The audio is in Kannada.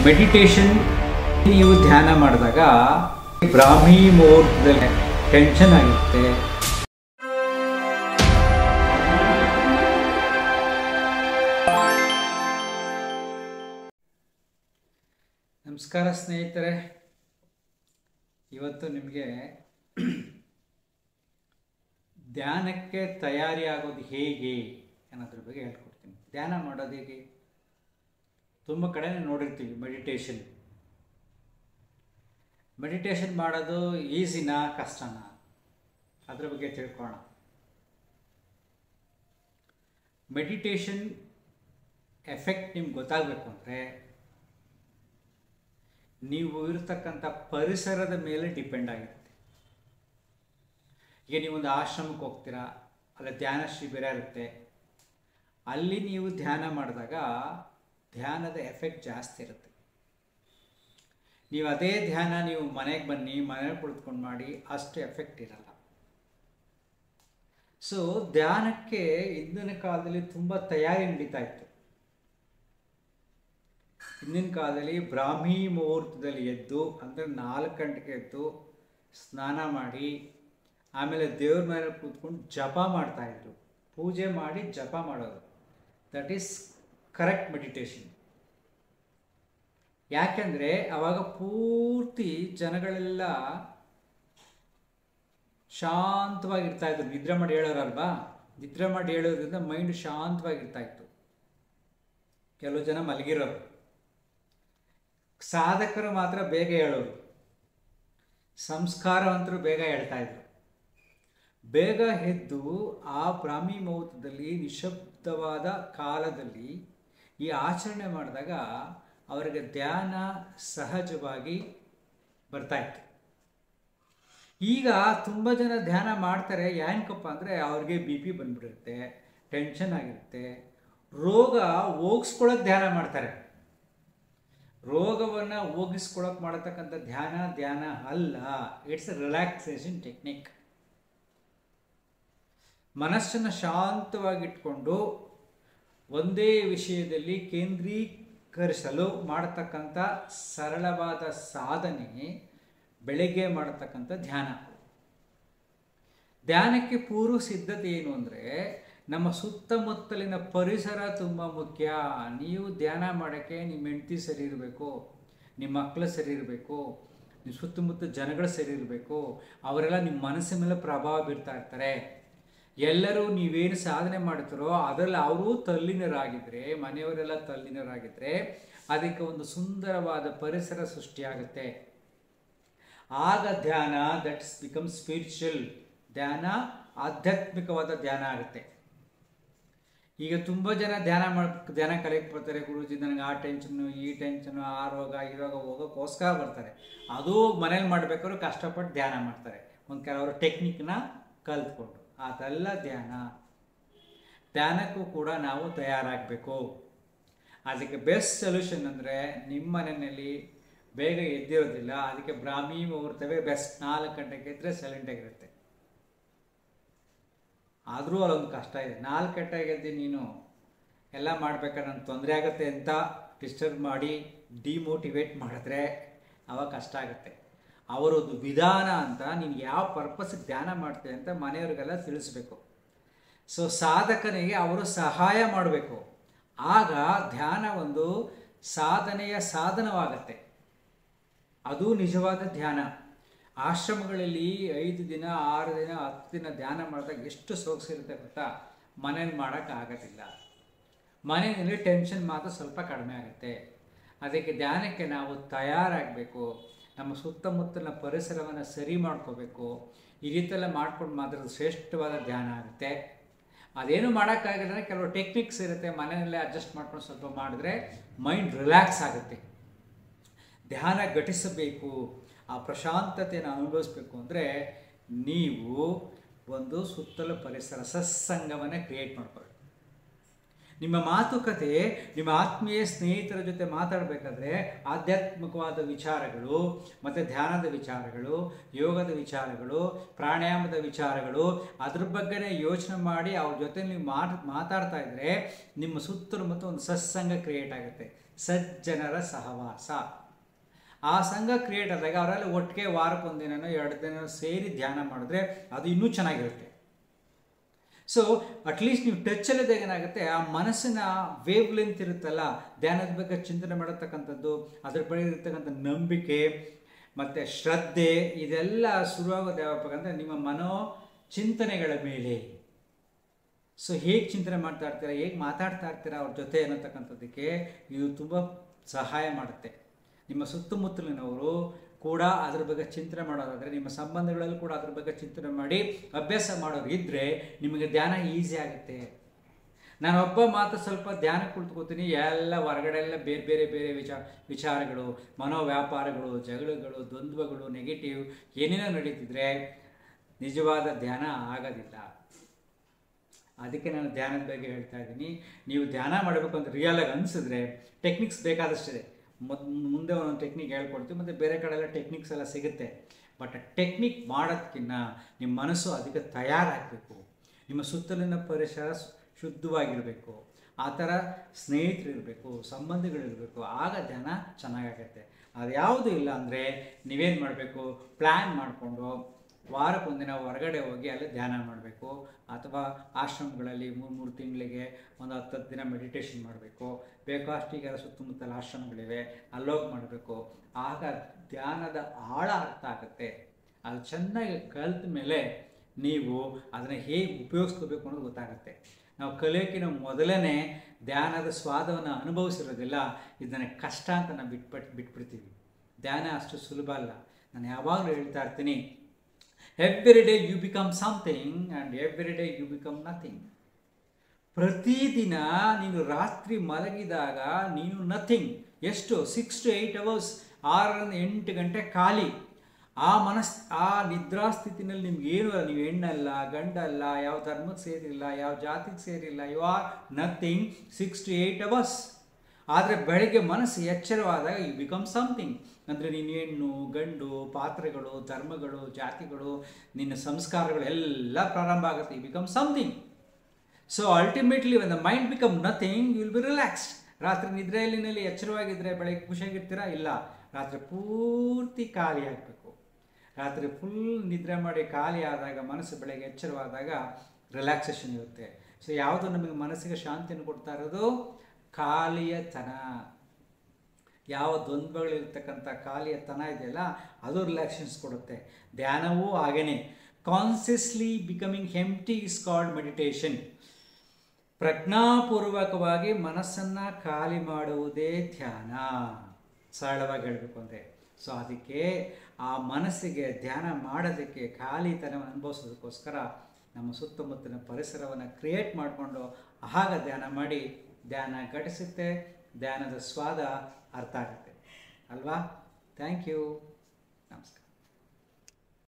ಮೆಡಿಟೇಷನ್ ನೀವು ಧ್ಯಾನ ಮಾಡಿದಾಗ ಬ್ರಾಹ್ಮಿ ಮುಹೂರ್ತದಲ್ಲಿ ಟೆನ್ಷನ್ ಆಗಿರುತ್ತೆ ನಮಸ್ಕಾರ ಸ್ನೇಹಿತರೆ ಇವತ್ತು ನಿಮಗೆ ಧ್ಯಾನಕ್ಕೆ ತಯಾರಿ ಆಗೋದು ಹೇಗೆ ಅನ್ನೋದ್ರ ಬಗ್ಗೆ ಹೇಳ್ಕೊಡ್ತೀನಿ ಧ್ಯಾನ ಮಾಡೋದು ಹೇಗೆ ತುಂಬ ಕಡೆ ನೋಡಿರ್ತೀವಿ ಮೆಡಿಟೇಷನ್ ಮೆಡಿಟೇಷನ್ ಮಾಡೋದು ಈಸಿನಾ ಕಷ್ಟನಾ ಅದ್ರ ಬಗ್ಗೆ ತಿಳ್ಕೊಳ್ಳೋಣ ಮೆಡಿಟೇಷನ್ ಎಫೆಕ್ಟ್ ನಿಮ್ಗೆ ಗೊತ್ತಾಗಬೇಕು ಅಂದರೆ ನೀವು ಇರತಕ್ಕಂಥ ಪರಿಸರದ ಮೇಲೆ ಡಿಪೆಂಡ್ ಆಗಿರುತ್ತೆ ಈಗ ನೀವೊಂದು ಆಶ್ರಮಕ್ಕೆ ಹೋಗ್ತೀರಾ ಅಲ್ಲ ಧ್ಯಾನ ಶಿಬಿರ ಇರುತ್ತೆ ಅಲ್ಲಿ ನೀವು ಧ್ಯಾನ ಮಾಡಿದಾಗ ಧ್ಯಾನದ ಎಫೆಕ್ಟ್ ಜಾಸ್ತಿ ಇರುತ್ತೆ ನೀವು ಅದೇ ಧ್ಯಾನ ನೀವು ಮನೆಗೆ ಬನ್ನಿ ಮನೇಲಿ ಕುಳಿತುಕೊಂಡು ಮಾಡಿ ಅಷ್ಟು ಎಫೆಕ್ಟ್ ಇರಲ್ಲ ಸೊ ಧ್ಯಾನಕ್ಕೆ ಹಿಂದಿನ ಕಾಲದಲ್ಲಿ ತುಂಬ ತಯಾರಿ ನಡೀತಾ ಇತ್ತು ಹಿಂದಿನ ಕಾಲದಲ್ಲಿ ಬ್ರಾಹ್ಮಿ ಮುಹೂರ್ತದಲ್ಲಿ ಎದ್ದು ಅಂದರೆ ನಾಲ್ಕು ಗಂಟೆಗೆ ಎದ್ದು ಸ್ನಾನ ಮಾಡಿ ಆಮೇಲೆ ದೇವ್ರ ಮೇಲೆ ಕೂತ್ಕೊಂಡು ಜಪ ಮಾಡ್ತಾಯಿದ್ರು ಪೂಜೆ ಮಾಡಿ ಜಪ ಮಾಡೋದು ದಟ್ ಈಸ್ ಕರೆಕ್ಟ್ ಮೆಡಿಟೇಷನ್ ಯಾಕೆಂದರೆ ಅವಾಗ ಪೂರ್ತಿ ಜನಗಳೆಲ್ಲ ಶಾಂತವಾಗಿರ್ತಾ ಇದ್ರು ನಿದ್ರೆ ಮಾಡಿ ಹೇಳೋರಲ್ವಾ ನಿದ್ರೆ ಮಾಡಿ ಹೇಳೋದ್ರಿಂದ ಮೈಂಡ್ ಶಾಂತವಾಗಿರ್ತಾ ಇತ್ತು ಕೆಲವು ಜನ ಮಲಗಿರೋರು ಸಾಧಕರು ಮಾತ್ರ ಬೇಗ ಹೇಳೋರು ಸಂಸ್ಕಾರವಂತರು ಬೇಗ ಹೇಳ್ತಾ ಇದ್ರು ಬೇಗ ಎದ್ದು ಆ ಬ್ರಾಹ್ಮಿ ಮುಹೂರ್ತದಲ್ಲಿ ನಿಶಬ್ದವಾದ ಕಾಲದಲ್ಲಿ ಈ ಆಚರಣೆ ಮಾಡಿದಾಗ ಅವರಿಗೆ ಧ್ಯಾನ ಸಹಜವಾಗಿ ಬರ್ತಾ ಇತ್ತು ಈಗ ತುಂಬ ಜನ ಧ್ಯಾನ ಮಾಡ್ತಾರೆ ಏನಕ್ಕಪ್ಪ ಅಂದರೆ ಅವ್ರಿಗೆ ಬಿ ಪಿ ಬಂದ್ಬಿಟ್ಟಿರುತ್ತೆ ಟೆನ್ಷನ್ ಆಗಿರುತ್ತೆ ರೋಗ ಹೋಗಿಸ್ಕೊಳ್ಳೋಕೆ ಧ್ಯಾನ ಮಾಡ್ತಾರೆ ರೋಗವನ್ನು ಹೋಗಿಸ್ಕೊಳ್ಳೋಕೆ ಮಾಡತಕ್ಕಂಥ ಧ್ಯಾನ ಧ್ಯಾನ ಅಲ್ಲ ಇಟ್ಸ್ ರಿಲ್ಯಾಕ್ಸೇಷನ್ ಟೆಕ್ನಿಕ್ ಮನಸ್ಸನ್ನು ಶಾಂತವಾಗಿಟ್ಕೊಂಡು ಒಂದೇ ವಿಷಯದಲ್ಲಿ ಕೇಂದ್ರೀಕರಿಸಲು ಮಾಡತಕ್ಕಂಥ ಸರಳವಾದ ಸಾಧನೆ ಬೆಳಗ್ಗೆ ಮಾಡತಕ್ಕಂಥ ಧ್ಯಾನ ಧ್ಯಾನಕ್ಕೆ ಪೂರ್ವ ಸಿದ್ಧತೆ ಏನು ಅಂದರೆ ನಮ್ಮ ಸುತ್ತಮುತ್ತಲಿನ ಪರಿಸರ ತುಂಬ ಮುಖ್ಯ ನೀವು ಧ್ಯಾನ ಮಾಡೋಕ್ಕೆ ನಿಮ್ಮ ಹೆಂಡತಿ ಸರಿ ಇರಬೇಕು ನಿಮ್ಮ ಮಕ್ಕಳು ಸರಿ ಇರಬೇಕು ನಿಮ್ಮ ಸುತ್ತಮುತ್ತ ಜನಗಳು ಸರಿ ಇರಬೇಕು ಅವರೆಲ್ಲ ನಿಮ್ಮ ಮನಸ್ಸಿನ ಮೇಲೆ ಪ್ರಭಾವ ಬೀರ್ತಾ ಇರ್ತಾರೆ ಎಲ್ಲರೂ ನೀವೇನು ಸಾಧನೆ ಮಾಡ್ತಾರೋ ಅದರಲ್ಲಿ ಅವರು ತಲ್ಲೀನರಾಗಿದ್ದರೆ ಮನೆಯವರೆಲ್ಲ ತಲ್ಲೀನರಾಗಿದ್ದರೆ ಅದಕ್ಕೆ ಒಂದು ಸುಂದರವಾದ ಪರಿಸರ ಸೃಷ್ಟಿಯಾಗುತ್ತೆ ಆಗ ಧ್ಯಾನ ದಟ್ಸ್ ಬಿಕಮ್ ಸ್ಪಿರಿಚುವಲ್ ಧ್ಯಾನ ಆಧ್ಯಾತ್ಮಿಕವಾದ ಧ್ಯಾನ ಆಗುತ್ತೆ ಈಗ ತುಂಬ ಜನ ಧ್ಯಾನ ಮಾಡ್ ಧ್ಯಾನ ಕಲಿಯಕ್ಕೆ ಬರ್ತಾರೆ ಗುರುಜಿ ನನಗೆ ಆ ಟೆನ್ಷನ್ನು ಈ ಟೆನ್ಷನ್ನು ಆ ರೋಗ ಈ ರೋಗ ಹೋಗೋಕ್ಕೋಸ್ಕರ ಬರ್ತಾರೆ ಅದು ಮನೇಲಿ ಮಾಡಬೇಕಾದ್ರೂ ಕಷ್ಟಪಟ್ಟು ಧ್ಯಾನ ಮಾಡ್ತಾರೆ ಒಂದು ಕೆಲವರು ಟೆಕ್ನಿಕ್ನ ಕಲ್ತ್ಕೊಂಡು ಅದೆಲ್ಲ ಧ್ಯಾನ ಧ್ಯಾನಕ್ಕೂ ಕೂಡ ನಾವು ತಯಾರಾಗಬೇಕು ಅದಕ್ಕೆ ಬೆಸ್ಟ್ ಸೊಲ್ಯೂಷನ್ ಅಂದರೆ ನಿಮ್ಮ ಮನೆಯಲ್ಲಿ ಬೇಗ ಎದ್ದಿರೋದಿಲ್ಲ ಅದಕ್ಕೆ ಬ್ರಾಹ್ಮಿ ಮುಹೂರ್ತವೇ ಬೆಸ್ಟ್ ನಾಲ್ಕು ಗಂಟೆಗೆ ಎದ್ದರೆ ಸೈಲೆಂಟಾಗಿರುತ್ತೆ ಆದರೂ ಅಲ್ಲೊಂದು ಕಷ್ಟ ಇದೆ ನಾಲ್ಕು ಗಂಟೆಗೆ ಎದ್ದು ನೀನು ಎಲ್ಲ ಮಾಡ್ಬೇಕಾದ್ರೆ ನನಗೆ ತೊಂದರೆ ಆಗುತ್ತೆ ಅಂತ ಡಿಸ್ಟರ್ಬ್ ಮಾಡಿ ಡಿಮೋಟಿವೇಟ್ ಮಾಡಿದ್ರೆ ಅವಾಗ ಕಷ್ಟ ಆಗುತ್ತೆ ಅವರದ್ದು ವಿಧಾನ ಅಂತ ನೀನು ಯಾವ ಪರ್ಪಸ್ಗೆ ಧ್ಯಾನ ಮಾಡ್ತೀವಿ ಅಂತ ಮನೆಯವ್ರಿಗೆಲ್ಲ ತಿಳಿಸ್ಬೇಕು ಸೊ ಸಾಧಕನಿಗೆ ಅವರು ಸಹಾಯ ಮಾಡಬೇಕು ಆಗ ಧ್ಯಾನ ಒಂದು ಸಾಧನೆಯ ಸಾಧನವಾಗತ್ತೆ ಅದು ನಿಜವಾದ ಧ್ಯಾನ ಆಶ್ರಮಗಳಲ್ಲಿ ಐದು ದಿನ ಆರು ದಿನ ಹತ್ತು ದಿನ ಧ್ಯಾನ ಮಾಡಿದಾಗ ಎಷ್ಟು ಸೊಗಸಿರುತ್ತೆ ಗೊತ್ತಾ ಮನೇಲಿ ಮಾಡೋಕ್ಕಾಗೋದಿಲ್ಲ ಮನೆಯಲ್ಲಿ ಟೆನ್ಷನ್ ಮಾತ್ರ ಸ್ವಲ್ಪ ಕಡಿಮೆ ಆಗುತ್ತೆ ಅದಕ್ಕೆ ಧ್ಯಾನಕ್ಕೆ ನಾವು ತಯಾರಾಗಬೇಕು ನಮ್ಮ ಸುತ್ತಮುತ್ತಲಿನ ಪರಿಸರವನ್ನು ಸರಿ ಮಾಡ್ಕೋಬೇಕು ಈ ರೀತಿಯೆಲ್ಲ ಮಾಡ್ಕೊಂಡು ಮಾತ್ರ ಶ್ರೇಷ್ಠವಾದ ಧ್ಯಾನ ಆಗುತ್ತೆ ಅದೇನು ಮಾಡೋಕ್ಕಾಗಲ್ಲ ಕೆಲವು ಟೆಕ್ನಿಕ್ಸ್ ಇರುತ್ತೆ ಮನೆಯಲ್ಲೇ ಅಡ್ಜಸ್ಟ್ ಮಾಡ್ಕೊಂಡು ಸ್ವಲ್ಪ ಮಾಡಿದ್ರೆ ಮೈಂಡ್ ರಿಲ್ಯಾಕ್ಸ್ ಆಗುತ್ತೆ ಧ್ಯಾನ ಘಟಿಸಬೇಕು ಆ ಪ್ರಶಾಂತತೆಯನ್ನು ಅನುಭವಿಸ್ಬೇಕು ಅಂದರೆ ನೀವು ಒಂದು ಸುತ್ತಲ ಪರಿಸರ ಸತ್ಸಂಗವನ್ನು ಕ್ರಿಯೇಟ್ ಮಾಡ್ಕೊಳ್ಬೇಕು ನಿಮ್ಮ ಮಾತುಕತೆ ನಿಮ್ಮ ಆತ್ಮೀಯ ಸ್ನೇಹಿತರ ಜೊತೆ ಮಾತಾಡಬೇಕಾದ್ರೆ ಆಧ್ಯಾತ್ಮಿಕವಾದ ವಿಚಾರಗಳು ಮತ್ತು ಧ್ಯಾನದ ವಿಚಾರಗಳು ಯೋಗದ ವಿಚಾರಗಳು ಪ್ರಾಣಾಯಾಮದ ವಿಚಾರಗಳು ಅದ್ರ ಬಗ್ಗೆನೇ ಯೋಚನೆ ಮಾಡಿ ಅವ್ರ ಜೊತೆ ನೀವು ಮಾಡ್ ಮಾತಾಡ್ತಾ ಇದ್ದರೆ ನಿಮ್ಮ ಸುತ್ತಲೂ ಮತ್ತು ಒಂದು ಸತ್ಸಂಗ ಕ್ರಿಯೇಟ್ ಆಗುತ್ತೆ ಸಜ್ಜನರ ಸಹವಾಸ ಆ ಸಂಘ ಕ್ರಿಯೇಟ್ ಆದಾಗ ಅವರೆಲ್ಲ ಒಟ್ಟಿಗೆ ವಾರಕ್ಕೊಂದಿನೋ ಎರಡು ದಿನ ಸೇರಿ ಧ್ಯಾನ ಮಾಡಿದ್ರೆ ಅದು ಇನ್ನೂ ಚೆನ್ನಾಗಿರುತ್ತೆ ಸೊ ಅಟ್ಲೀಸ್ಟ್ ನೀವು ಟಚ್ಚಲ್ಲಿದ್ದಾಗ ಏನಾಗುತ್ತೆ ಆ ಮನಸ್ಸಿನ ವೇವ್ ಲೆಂತ್ ಇರುತ್ತಲ್ಲ ಧ್ಯಾನದ ಬಗ್ಗೆ ಚಿಂತನೆ ಮಾಡತಕ್ಕಂಥದ್ದು ಅದ್ರ ಬಗ್ಗೆ ಇರತಕ್ಕಂಥ ನಂಬಿಕೆ ಮತ್ತು ಶ್ರದ್ಧೆ ಇದೆಲ್ಲ ಶುರುವಾಗೋದು ಯಾವಪ್ಪ ಅಂದರೆ ನಿಮ್ಮ ಮನೋ ಚಿಂತನೆಗಳ ಮೇಲೆ ಸೊ ಹೇಗೆ ಚಿಂತನೆ ಮಾಡ್ತಾ ಇರ್ತೀರಾ ಹೇಗೆ ಮಾತಾಡ್ತಾ ಇರ್ತೀರಾ ಅವ್ರ ಜೊತೆ ಅನ್ನತಕ್ಕಂಥದ್ದಕ್ಕೆ ಇದು ತುಂಬ ಸಹಾಯ ಮಾಡುತ್ತೆ ನಿಮ್ಮ ಸುತ್ತಮುತ್ತಲಿನವರು ಕೂಡ ಅದ್ರ ಬಗ್ಗೆ ಚಿಂತನೆ ಮಾಡೋದಾದರೆ ನಿಮ್ಮ ಸಂಬಂಧಗಳಲ್ಲಿ ಕೂಡ ಅದ್ರ ಬಗ್ಗೆ ಚಿಂತನೆ ಮಾಡಿ ಅಭ್ಯಾಸ ಮಾಡೋರು ಇದ್ದರೆ ನಿಮಗೆ ಧ್ಯಾನ ಈಸಿ ಆಗುತ್ತೆ ನಾನು ಒಬ್ಬ ಮಾತ್ರ ಸ್ವಲ್ಪ ಧ್ಯಾನ ಕುಳಿತುಕೋತೀನಿ ಎಲ್ಲ ಹೊರಗಡೆ ಎಲ್ಲ ಬೇರೆ ಬೇರೆ ಬೇರೆ ವಿಚಾರ ವಿಚಾರಗಳು ಮನೋವ್ಯಾಪಾರಗಳು ಜಗಳಗಳು ದ್ವಂದ್ವಗಳು ನೆಗೆಟಿವ್ ಏನೇನೋ ನಡೀತಿದ್ರೆ ನಿಜವಾದ ಧ್ಯಾನ ಆಗೋದಿಲ್ಲ ಅದಕ್ಕೆ ನಾನು ಧ್ಯಾನದ ಬಗ್ಗೆ ಹೇಳ್ತಾ ಇದ್ದೀನಿ ನೀವು ಧ್ಯಾನ ಮಾಡಬೇಕು ಅಂತ ರಿಯಲ್ ಆಗಿ ಅನಿಸಿದ್ರೆ ಟೆಕ್ನಿಕ್ಸ್ ಬೇಕಾದಷ್ಟಿದೆ ಮೊದ್ ಮುಂದೆ ಒಂದೊಂದು ಟೆಕ್ನಿಕ್ ಹೇಳ್ಕೊಡ್ತೀವಿ ಮತ್ತು ಬೇರೆ ಕಡೆ ಎಲ್ಲ ಟೆಕ್ನಿಕ್ಸ್ ಎಲ್ಲ ಸಿಗುತ್ತೆ ಬಟ್ ಟೆಕ್ನಿಕ್ ಮಾಡೋದಕ್ಕಿಂತ ನಿಮ್ಮ ಮನಸ್ಸು ಅದಕ್ಕೆ ತಯಾರಾಗಬೇಕು ನಿಮ್ಮ ಸುತ್ತಲಿನ ಪರಿಸರ ಶು- ಶುದ್ಧವಾಗಿರಬೇಕು ಆ ಥರ ಸ್ನೇಹಿತರಿರಬೇಕು ಸಂಬಂಧಿಗಳಿರಬೇಕು ಆಗ ಧ್ಯಾನ ಚೆನ್ನಾಗಾಗತ್ತೆ ಅದು ಯಾವುದೂ ಇಲ್ಲ ಅಂದರೆ ನೀವೇನು ಮಾಡಬೇಕು ಪ್ಲ್ಯಾನ್ ಮಾಡಿಕೊಂಡು ವಾರಕ್ಕೊಂದಿನ ಹೊರಗಡೆ ಹೋಗಿ ಅಲ್ಲಿ ಧ್ಯಾನ ಮಾಡಬೇಕು ಅಥವಾ ಆಶ್ರಮಗಳಲ್ಲಿ ಮೂರು ಮೂರು ತಿಂಗಳಿಗೆ ಒಂದು ಹತ್ತು ಹತ್ತು ದಿನ ಮೆಡಿಟೇಷನ್ ಮಾಡಬೇಕು ಬೇಕೋ ಅಷ್ಟೀಗ ಸುತ್ತಮುತ್ತಲ ಆಶ್ರಮಗಳಿವೆ ಅಲ್ಲೋಗಿ ಮಾಡಬೇಕು ಆಗ ಧ್ಯಾನದ ಆಳ ಅರ್ಥ ಆಗುತ್ತೆ ಅದು ಚೆನ್ನಾಗಿ ಕಲಿತ ಮೇಲೆ ನೀವು ಅದನ್ನು ಹೇಗೆ ಉಪಯೋಗಿಸ್ಕೋಬೇಕು ಅನ್ನೋದು ಗೊತ್ತಾಗುತ್ತೆ ನಾವು ಕಲಿಯೋಕ್ಕಿಂತ ಮೊದಲೇ ಧ್ಯಾನದ ಸ್ವಾದವನ್ನು ಅನುಭವಿಸಿರೋದಿಲ್ಲ ಇದನ್ನು ಕಷ್ಟ ಅಂತ ನಾವು ಬಿಟ್ಬಿಟ್ಟು ಬಿಟ್ಬಿಡ್ತೀವಿ ಧ್ಯಾನ ಅಷ್ಟು ಸುಲಭ ಅಲ್ಲ ನಾನು ಯಾವಾಗಲೂ ಹೇಳ್ತಾ ಇರ್ತೀನಿ every day you become something and every day you become nothing ಪ್ರತಿದಿನ ನೀನು ರಾತ್ರಿ ಮಲಗಿದಾಗ ನೀನು ನಥಿಂಗ್ ಎಷ್ಟು ಸಿಕ್ಸ್ ಟು ಏಯ್ಟ್ ಅವರ್ಸ್ ಆರರಿಂದ ಎಂಟು ಗಂಟೆ ಖಾಲಿ ಆ ಮನಸ್ ಆ ನಿದ್ರಾ ಸ್ಥಿತಿನಲ್ಲಿ ನಿಮ್ಗೆ ಏನು ಅಲ್ಲ ನೀವು ಹೆಣ್ಣಲ್ಲ ಗಂಡಲ್ಲ ಯಾವ ಧರ್ಮಕ್ಕೆ ಸೇರಿಲ್ಲ ಯಾವ ಜಾತಿಗೆ ಸೇರಿಲ್ಲ you are nothing six to eight hours ಆದರೆ ಬೆಳಗ್ಗೆ ಮನಸ್ಸು ಎಚ್ಚರವಾದಾಗ ಯು ಬಿಕಮ್ ಸಮಥಿಂಗ್ ಅಂದರೆ ನೀನು ಹೆಣ್ಣು ಗಂಡು ಪಾತ್ರೆಗಳು ಧರ್ಮಗಳು ಜಾತಿಗಳು ನಿನ್ನ ಸಂಸ್ಕಾರಗಳು ಎಲ್ಲ ಪ್ರಾರಂಭ ಆಗುತ್ತೆ you become something so ultimately when the mind become nothing you will be relaxed ರಾತ್ರಿ ನಿದ್ರೆಯಲ್ಲಿನಲ್ಲಿ ಎಚ್ಚರವಾಗಿದ್ದರೆ ಬೆಳಗ್ಗೆ ಖುಷಿಯಾಗಿರ್ತೀರಾ ಇಲ್ಲ ರಾತ್ರಿ ಪೂರ್ತಿ ಖಾಲಿ ಆಗಬೇಕು ರಾತ್ರಿ ಫುಲ್ ನಿದ್ರೆ ಮಾಡಿ ಖಾಲಿ ಆದಾಗ ಮನಸ್ಸು ಬೆಳಗ್ಗೆ ಎಚ್ಚರವಾದಾಗ ರಿಲ್ಯಾಕ್ಸೇಷನ್ ಇರುತ್ತೆ ಸೊ ಯಾವುದು ನಮಗೆ ಮನಸ್ಸಿಗೆ ಶಾಂತಿಯನ್ನು ಕೊಡ್ತಾ ಇರೋದು ಖಾಲಿಯತನ ಯಾವ ದ್ವಂದ್ವಗಳಿರ್ತಕ್ಕಂಥ ಖಾಲಿಯತನ ಇದೆಯಲ್ಲ ಅದು ರಿಲ್ಯಾಕ್ಸೇಷನ್ಸ್ ಕೊಡುತ್ತೆ ಧ್ಯಾನವೂ ಹಾಗೇನೆ consciously becoming empty is called meditation ಪ್ರಜ್ಞಾಪೂರ್ವಕವಾಗಿ ಮನಸ್ಸನ್ನು ಖಾಲಿ ಮಾಡುವುದೇ ಧ್ಯಾನ ಸರಳವಾಗಿ ಹೇಳಬೇಕು ಅಂದರೆ ಸೊ ಅದಕ್ಕೆ ಆ ಮನಸ್ಸಿಗೆ ಧ್ಯಾನ ಮಾಡೋದಕ್ಕೆ ಖಾಲಿತನವನ್ನು ಅನುಭವಿಸೋದಕ್ಕೋಸ್ಕರ ನಮ್ಮ ಸುತ್ತಮುತ್ತಲಿನ ಪರಿಸರವನ್ನು ಕ್ರಿಯೇಟ್ ಮಾಡಿಕೊಂಡು ಆಗ ಧ್ಯಾನ ಮಾಡಿ ಧ್ಯಾನ ಘಟಿಸುತ್ತೆ ಧ್ಯಾನದ ಸ್ವಾದ ಅರ್ಥ ಆಗುತ್ತೆ ಅಲ್ವಾ ಥ್ಯಾಂಕ್ ಯು ನಮಸ್ಕಾರ